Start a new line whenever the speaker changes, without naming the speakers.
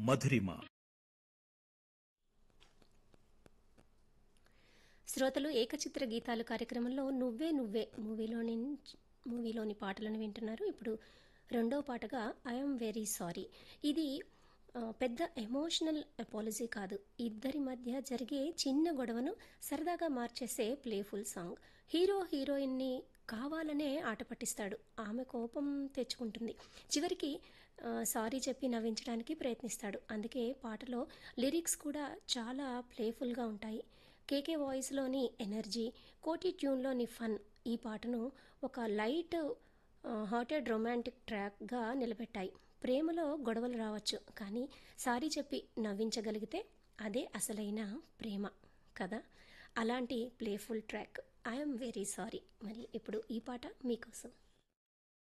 మధురిమ
శ్రోతలు ఏకచిత్ర గీతాలు కార్యక్రమంలో నువ్వే నువ్వే మూవీలోని మూవీలోని పాటలను వింటున్నారు ఇప్పుడు రెండో పాటగా ఐఎమ్ వెరీ సారీ ఇది ఆ, పెద్ద ఎమోషనల్ అపాలజీ కాదు ఇద్దరి మధ్య జరిగే చిన్న గొడవను సరదాగా మార్చేసే ప్లేఫుల్ సాంగ్ హీరో హీరోయిన్ని కావాలనే ఆట పట్టిస్తాడు ఆమె కోపం తెచ్చుకుంటుంది చివరికి ఆ, సారీ చెప్పి నవ్వించడానికి ప్రయత్నిస్తాడు అందుకే పాటలో లిరిక్స్ కూడా చాలా ప్లేఫుల్గా ఉంటాయి కేకే వాయిస్లోని ఎనర్జీ కోటి ట్యూన్లోని ఫన్ ఈ పాటను ఒక లైట్ హార్టెడ్ రొమాంటిక్ ట్రాక్గా నిలబెట్టాయి ప్రేమలో గొడవలు రావచ్చు కానీ సారీ చెప్పి నవ్వించగలిగితే అదే అసలైన ప్రేమ కదా అలాంటి playful track I'm very sorry మరి ఇప్పుడు ఈ పాట మీకోసం